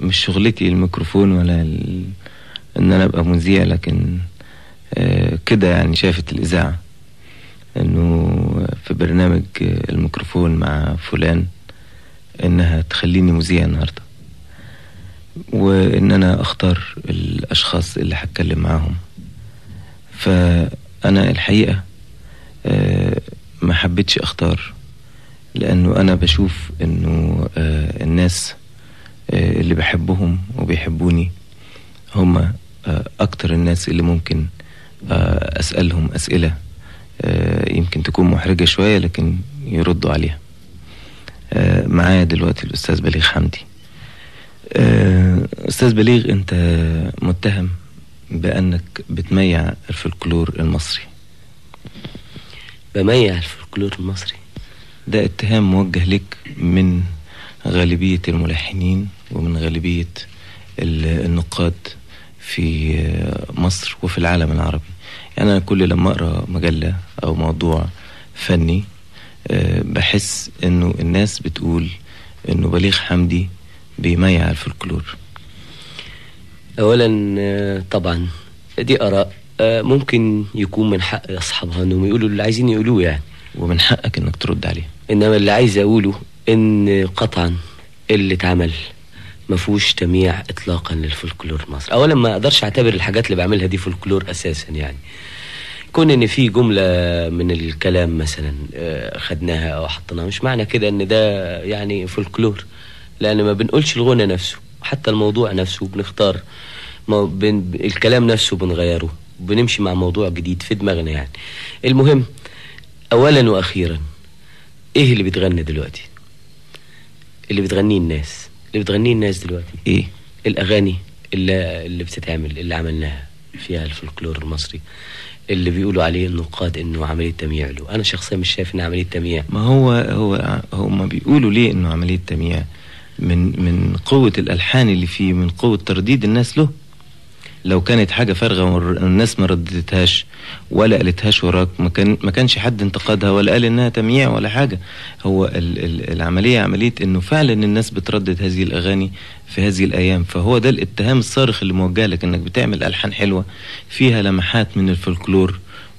مش شغلتي الميكروفون ولا ال... ان انا ابقى مذيع لكن آه، كده يعني شافت الاذاعه انه في برنامج الميكروفون مع فلان انها تخليني مذيع النهارده وان انا اختار الاشخاص اللي هتكلم معاهم فانا الحقيقه آه، ما حبيتش اختار لانه انا بشوف انه آه، الناس آه، اللي بحبهم وبيحبوني هم اكتر الناس اللي ممكن اسالهم اسئله يمكن تكون محرجه شويه لكن يردوا عليها معايا دلوقتي الاستاذ بليغ حمدي استاذ بليغ انت متهم بانك بتميع الفلكلور المصري بميع الفلكلور المصري ده اتهام موجه لك من غالبية الملحنين ومن غالبية النقاد في مصر وفي العالم العربي يعني أنا كل لما أقرأ مجلة أو موضوع فني بحس إنه الناس بتقول إنه بليغ حمدي بيميع الفلكلور أولا طبعا دي آراء ممكن يكون من حق أصحابها إنهم يقولوا اللي عايزين يقولوه يعني ومن حقك إنك ترد عليه إنما اللي عايز أقوله إن قطعا اللي اتعمل ما فيهوش تمييع اطلاقا للفولكلور المصري اولا ما اقدرش اعتبر الحاجات اللي بعملها دي فولكلور اساسا يعني كون ان في جمله من الكلام مثلا خدناها او حطيناها مش معنى كده ان ده يعني فولكلور لان ما بنقولش الغنى نفسه حتى الموضوع نفسه بنختار ما بن الكلام نفسه بنغيره بنمشي مع موضوع جديد في دماغنا يعني المهم اولا واخيرا ايه اللي بتغني دلوقتي اللي بتغنيه الناس اللي بتغنيه الناس دلوقتي ايه الاغاني اللي اللي بتتعمل اللي عملناها فيها الفلكلور المصري اللي بيقولوا عليه النقاد انه عمليه تمييع له انا شخصيا مش شايف انها عمليه تمييع ما هو هو هم بيقولوا ليه انه عمليه تمييع من من قوه الالحان اللي فيه من قوه ترديد الناس له لو كانت حاجة فارغة والناس ما ردتهاش ولا قالتهاش وراك ما كان ما كانش حد انتقدها ولا قال انها تمييع ولا حاجة هو ال ال العملية عملية انه فعلا الناس بتردد هذه الاغاني في هذه الايام فهو ده الاتهام الصارخ اللي موجه لك انك بتعمل الحان حلوة فيها لمحات من الفولكلور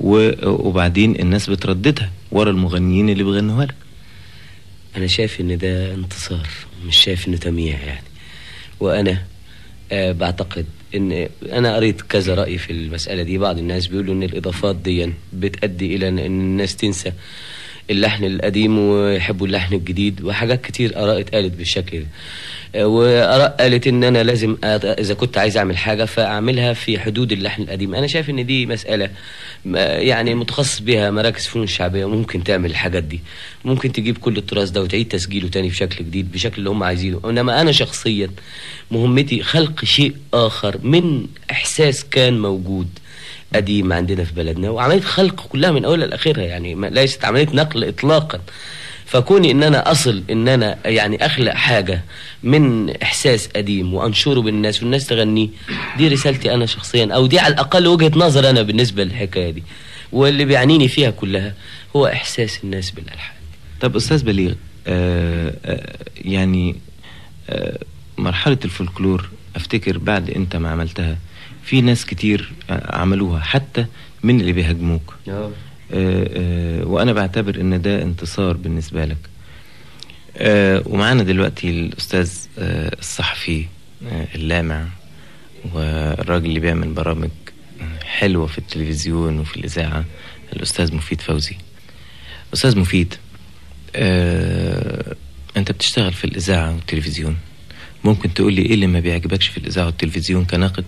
وبعدين الناس بترددها ورا المغنيين اللي بيغنوها لك انا شايف ان ده انتصار مش شايف انه تمييع يعني وانا آه بعتقد ان انا قريت كذا راي في المساله دي بعض الناس بيقولوا ان الاضافات دي بتؤدي الى ان الناس تنسى اللحن القديم ويحبوا اللحن الجديد وحاجات كتير اراء اتقالت بالشكل ده واراء قالت ان انا لازم اذا كنت عايز اعمل حاجه فاعملها في حدود اللحن القديم انا شايف ان دي مساله يعني متخصص بها مراكز فنون الشعبيه ممكن تعمل الحاجات دي ممكن تجيب كل التراث ده وتعيد تسجيله تاني بشكل جديد بشكل اللي هم عايزينه انما انا شخصيا مهمتي خلق شيء اخر من احساس كان موجود قديم عندنا في بلدنا وعمليه خلق كلها من اولها لاخرها يعني ليست عمليه نقل اطلاقا فكوني ان انا اصل ان انا يعني اخلق حاجه من احساس قديم وانشره بالناس والناس تغنيه دي رسالتي انا شخصيا او دي على الاقل وجهه نظر انا بالنسبه للحكايه دي واللي بيعنيني فيها كلها هو احساس الناس بالالحان طب استاذ بليغ آه آه يعني آه مرحله الفولكلور افتكر بعد انت ما عملتها في ناس كتير عملوها حتى من اللي بيهاجموك اه آه، آه، وانا بعتبر ان ده انتصار بالنسبه لك آه، ومعانا دلوقتي الاستاذ آه، الصحفي آه، اللامع والراجل اللي بيعمل برامج آه، حلوه في التلفزيون وفي الاذاعه الاستاذ مفيد فوزي استاذ مفيد آه، انت بتشتغل في الاذاعه والتلفزيون ممكن تقول لي ايه اللي ما بيعجبكش في الاذاعه والتلفزيون كناقد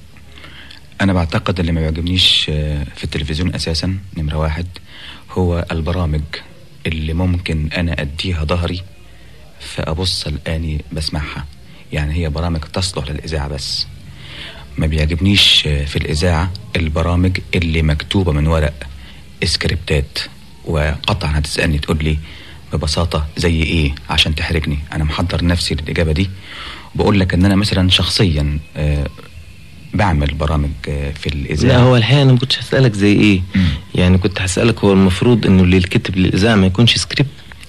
انا بعتقد اللي ما بيعجبنيش آه، في التلفزيون اساسا نمرة واحد هو البرامج اللي ممكن انا اديها ظهري فابص الاني بسمعها يعني هي برامج تصلح للاذاعة بس ما بيعجبنيش آه، في الاذاعة البرامج اللي مكتوبة من ورق سكريبتات وقطعا هتسألني تقول لي ببساطة زي ايه عشان تحرجني انا محضر نفسي للاجابة دي بقول لك ان انا مثلا شخصيا آه، بعمل برامج آه، في الاذاعة لا هو الحقيقه انا ما كنتش هسالك زي ايه مم. يعني كنت هسالك هو المفروض انه اللي يتكتب للاذاعه ما يكونش سكريبت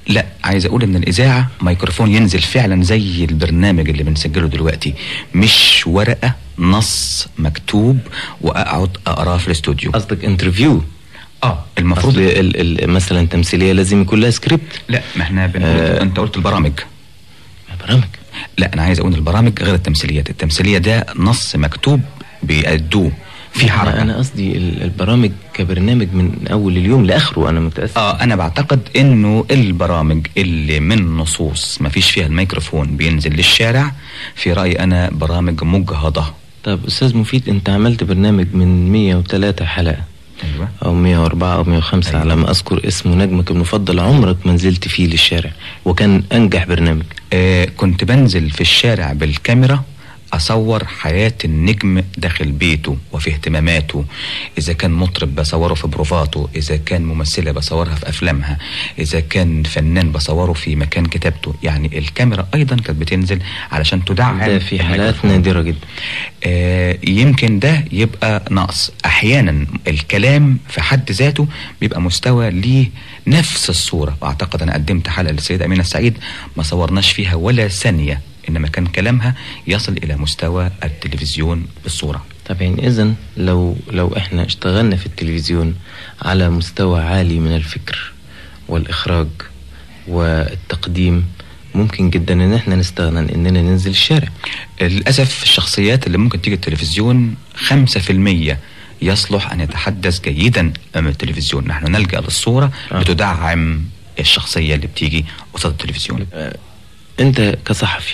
لا عايز اقول ان الاذاعه ميكروفون ينزل فعلا زي البرنامج اللي بنسجله دلوقتي مش ورقه نص مكتوب واقعد اقراه في الاستوديو قصدك انترفيو اه المفروض المفروض ال ال مثلا تمثيليه لازم يكون لها سكريبت لا ما احنا بنقول آه. انت قلت البرامج برامج لا انا عايز اقول البرامج غير التمثيليات التمثيليه ده نص مكتوب بيأدوه في حركه انا أنا قصدي ال- البرامج كبرنامج من اول اليوم لاخره انا متاسف اه انا بعتقد انه البرامج اللي من نصوص ما فيش فيها الميكروفون بينزل للشارع في رايي انا برامج مجهضه طب استاذ مفيد انت عملت برنامج من 103 حلقه ايوه او 104 او 105 أيوة. على ما اذكر اسمه نجمك المفضل عمرك ما نزلت فيه للشارع وكان انجح برنامج آه كنت بنزل في الشارع بالكاميرا اصور حياة النجم داخل بيته وفي اهتماماته اذا كان مطرب بصوره في بروفاته اذا كان ممثلة بصورها في افلامها اذا كان فنان بصوره في مكان كتابته يعني الكاميرا ايضا كانت بتنزل علشان تدعم ده في حالات الميكروفون. نادره جدا آه، يمكن ده يبقى نقص احيانا الكلام في حد ذاته بيبقى مستوى ليه نفس الصوره واعتقد انا قدمت حلقه للسيده امينه السعيد ما صورناش فيها ولا ثانيه انما كان كلامها يصل الى مستوى التلفزيون بالصوره طب يعني اذا لو لو احنا اشتغلنا في التلفزيون على مستوى عالي من الفكر والاخراج والتقديم ممكن جدا ان احنا نستغنى عن اننا ننزل الشارع للاسف الشخصيات اللي ممكن تيجي التلفزيون 5% يصلح ان يتحدث جيدا امام التلفزيون نحن نلجا للصوره آه. بتدعم الشخصيه اللي بتيجي قصاد التلفزيون انت كصحفي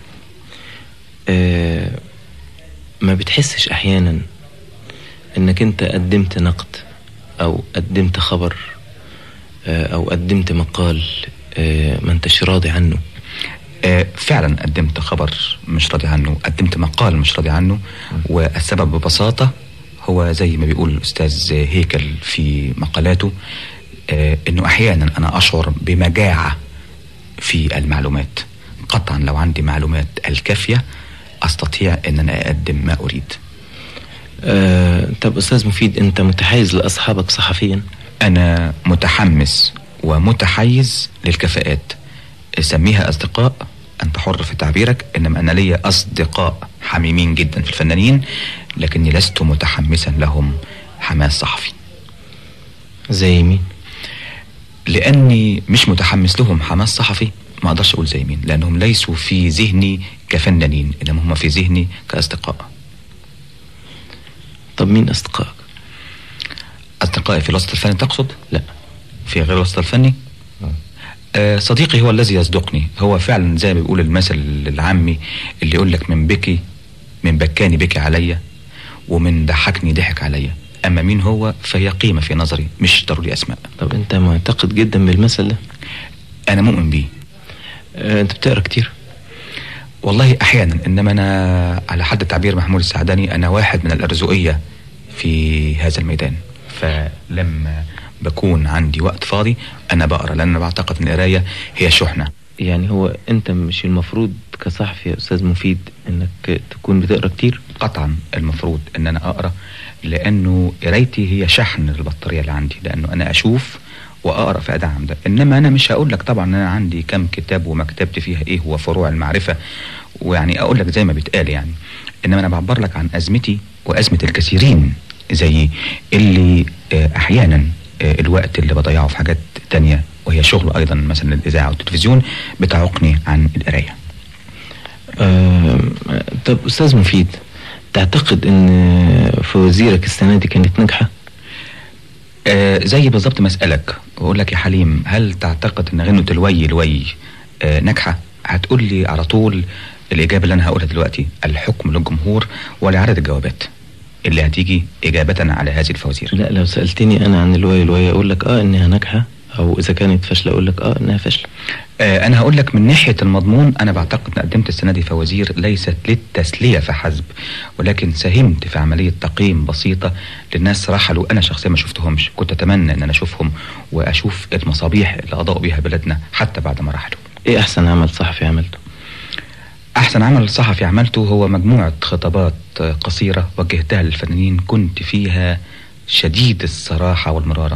آه ما بتحسش احيانا انك انت قدمت نقد او قدمت خبر آه او قدمت مقال آه ما انتش راضي عنه آه، فعلا قدمت خبر مش راضي عنه قدمت مقال مش راضي عنه والسبب ببساطة هو زي ما بيقول الأستاذ هيكل في مقالاته آه، أنه أحيانا أنا أشعر بمجاعة في المعلومات قطعا لو عندي معلومات الكافية أستطيع أن أنا أقدم ما أريد آه طب استاذ مفيد انت متحيز لاصحابك صحفيا أنا متحمس ومتحيز للكفاءات سميها أصدقاء أنت حر في تعبيرك إنما أنا ليا أصدقاء حميمين جدا في الفنانين لكني لست متحمسا لهم حماس صحفي زي مين لأني مش متحمس لهم حماس صحفي ما أقدرش أقول زي مين لأنهم ليسوا في ذهني كفنانين إنما هم في ذهني كأصدقاء طب مين اصدقائك أصدقائي في الوسط الفني تقصد؟ لا في غير الوسط الفني آه، صديقي هو الذي يصدقني هو فعلا زي ما بيقول المثل العامي اللي يقول لك من بكي من بكاني بكي عليا ومن ضحكني ضحك عليا اما مين هو فهي قيمه في نظري مش ضروري اسماء طب انت معتقد جدا بالمثل ده انا مؤمن بيه آه انت بتقرا كتير والله احيانا انما انا على حد تعبير محمود السعداني انا واحد من الارزقيه في هذا الميدان فلما بكون عندي وقت فاضي انا بقرا لان انا بعتقد ان القرايه هي شحنه يعني هو انت مش المفروض كصحفي يا استاذ مفيد انك تكون بتقرا كتير قطعا المفروض ان انا اقرا لانه قرايتي هي شحن البطاريه اللي عندي لانه انا اشوف واقرا فادعم ده انما انا مش هقول لك طبعا ان انا عندي كم كتاب ومكتبت فيها ايه هو فروع المعرفه ويعني اقول لك زي ما بيتقال يعني انما انا بعبر لك عن ازمتي وازمه الكثيرين زي اللي آه، احيانا آه، الوقت اللي بضيعه في حاجات تانية وهي شغل ايضا مثلا الاذاعه والتلفزيون بتعوقني عن القرايه آه طب استاذ مفيد تعتقد ان فوازيرك السنه دي كانت ناجحه آه زي بالظبط مسألك واقول لك يا حليم هل تعتقد ان غنوة الوي الوي آه ناجحة هتقول لي على طول الإجابة اللي أنا هقولها دلوقتي الحكم للجمهور ولعدد الجوابات اللي هتيجي إجابة على هذه الفوازير لا لو سالتني انا عن الواي الواي اقول لك اه انها ناجحه او اذا كانت فاشله اقول لك اه انها فاشله آه أنا هقول لك من ناحية المضمون أنا بعتقد أن قدمت السنة دي فوازير ليست للتسلية فحسب ولكن ساهمت في عملية تقييم بسيطة للناس رحلوا أنا شخصيا ما شفتهمش كنت أتمنى أن أنا أشوفهم وأشوف المصابيح اللي أضاءوا بيها بلدنا حتى بعد ما رحلوا ايه احسن عمل صحفي عملته أحسن عمل صحفي عملته هو مجموعة خطابات قصيرة وجهتها للفنانين كنت فيها شديد الصراحة والمرارة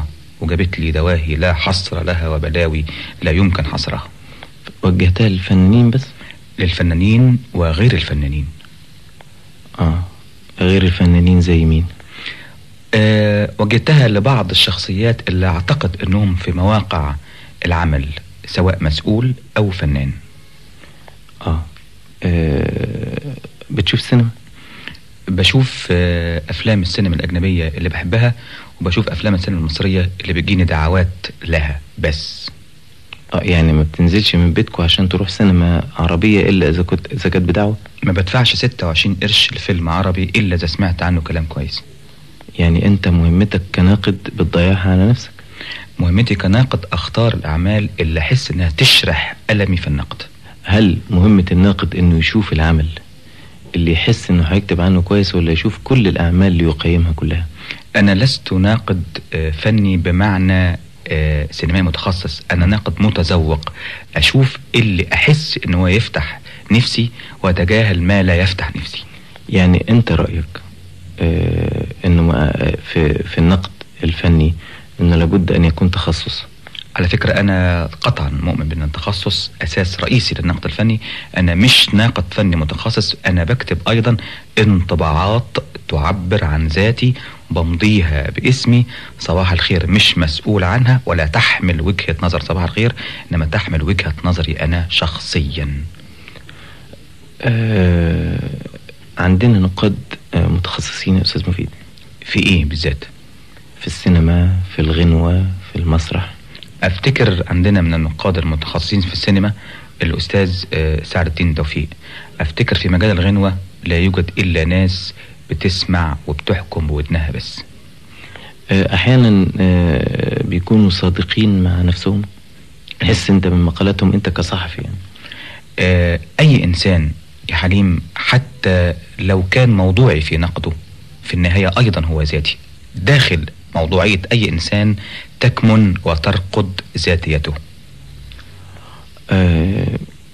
وجابت لي دواهي لا حصر لها وبلاوي لا يمكن حصرها وجهتها للفنانين بس للفنانين وغير الفنانين اه غير الفنانين زي مين أه وجهتها لبعض الشخصيات اللي اعتقد انهم في مواقع العمل سواء مسؤول او فنان اه, آه. بتشوف سينما بشوف آه، افلام السينما الاجنبيه اللي بحبها وبشوف افلام السينما المصريه اللي بتجيني دعوات لها بس اه يعني ما بتنزلش من بيتكم عشان تروح سينما عربيه الا اذا كنت اذا كانت بدعوه ما بدفعش 26 قرش لفيلم عربي الا اذا سمعت عنه كلام كويس يعني انت مهمتك كناقد بتضيعها على نفسك مهمتي كناقد اختار الاعمال اللي احس انها تشرح المي في النقد هل مهمه الناقد انه يشوف العمل اللي يحس انه هيكتب عنه كويس ولا يشوف كل الاعمال اللي يقيمها كلها انا لست ناقد آه، فني بمعنى آه، سينمائي متخصص انا ناقد متذوق اشوف اللي احس ان هو يفتح نفسي واتجاهل ما لا يفتح نفسي يعني انت رايك آه انه في في النقد الفني انه لابد ان يكون تخصص على فكرة أنا قطعا مؤمن بأن التخصص أساس رئيسي للنقد الفني أنا مش ناقد فني متخصص أنا بكتب أيضا انطباعات تعبر عن ذاتي بمضيها باسمي صباح الخير مش مسؤول عنها ولا تحمل وجهة نظر صباح الخير إنما تحمل وجهة نظري أنا شخصيا آه عندنا نقاد آه متخصصين يا أستاذ مفيد في إيه بالذات في السينما في الغنوة في المسرح افتكر عندنا من النقاد المتخصصين في السينما الاستاذ آه، سعد الدين توفيق افتكر في مجال الغنوة لا يوجد الا ناس بتسمع وبتحكم بودنها بس آه، احيانا آه، بيكونوا صادقين مع نفسهم تحس انت من مقالاتهم انت كصحفي يعني. اي انسان يا حليم حتى لو كان موضوعي في نقده في النهاية ايضا هو ذاتي داخل موضوعية اي انسان تكمن وترقد ذاتيته آه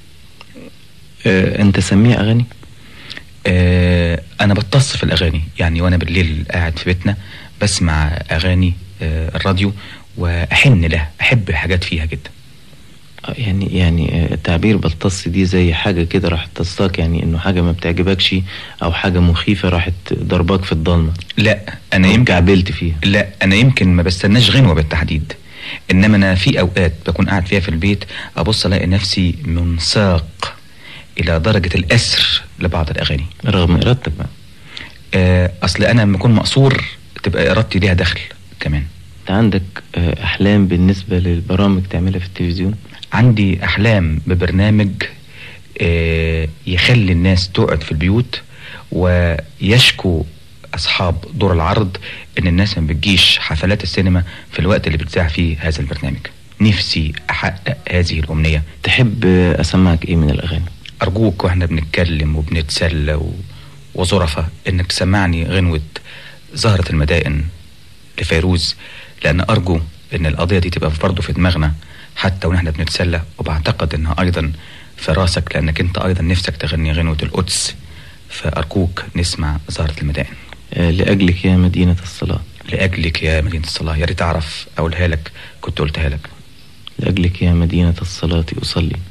آه انت سميع اغاني آه انا بتص في الاغاني يعني وانا بالليل قاعد في بيتنا بسمع اغاني آه الراديو واحن لها احب حاجات فيها جدا يعني يعني تعبير بلطس دي زي حاجة كده راح تصاك يعني انه حاجة ما بتعجبكش او حاجة مخيفة راحت ضرباك في الضلمة لا انا يمكن قابلت فيها لا انا يمكن ما بستناش غنوة بالتحديد انما انا في اوقات بكون قاعد فيها في البيت ابص الاقي نفسي منساق الى درجة الاسر لبعض الاغاني رغم ارادتك بقى آه اصل انا لما اكون مقصور تبقى ارادتي ليها دخل كمان انت عندك آه، احلام بالنسبة للبرامج تعملها في التلفزيون عندي احلام ببرنامج آه، يخلي الناس تقعد في البيوت ويشكو اصحاب دور العرض ان الناس ما بتجيش حفلات السينما في الوقت اللي بتذاع فيه هذا البرنامج نفسي احقق هذه الامنيه تحب اسمعك ايه من الاغاني ارجوك واحنا بنتكلم وبنتسلى و... وظرفة انك تسمعني غنوة زهرة المدائن لفيروز لان ارجو ان القضية دي تبقى برضه في دماغنا حتى ونحن بنتسلى وبعتقد انها ايضا في راسك لانك انت ايضا نفسك تغني غنوة القدس فارجوك نسمع زهرة المدائن آه، لاجلك يا مدينة الصلاة لاجلك يا مدينة الصلاة يا ريت اعرف اقولها لك كنت قلتها لك لاجلك يا مدينة الصلاة اصلي